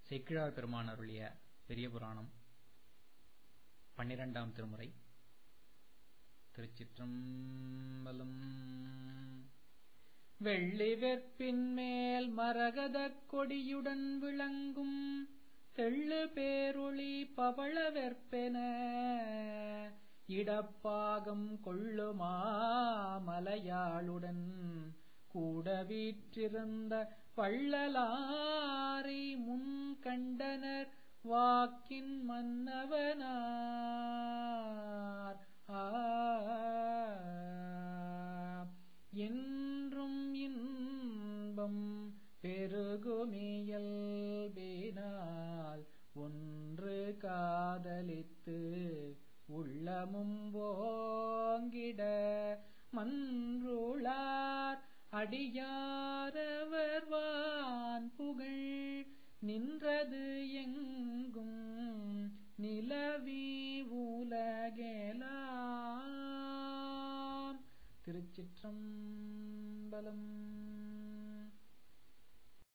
செக்கிழார் பெருமான் அருளிய பெரிய புராணம் பன்னிரெண்டாம் திருமுறை திருச்சிற்றம்பலம் வெள்ளி வெற்பின் மேல் மரகதக் கொடியுடன் விளங்கும் தெள்ளு பேரொளி பவள வெற்பென இடப்பாகம் கொள்ளுமாமலையாளுடன் கூட வீற்றிருந்த வள்ளலாரை முன் கண்டனர் வாக்கின் மன்னவனார் என்றும் இன்பம் பெருகுமியல்பினால் ஒன்று காதலித்து உள்ளமும் ஓங்கிட மன்றுளார் அடியாரவர் வான் புகழ் நின்றது எங்கும் நிலவி உலகேலாம் திருச்சிற்றம்பலம்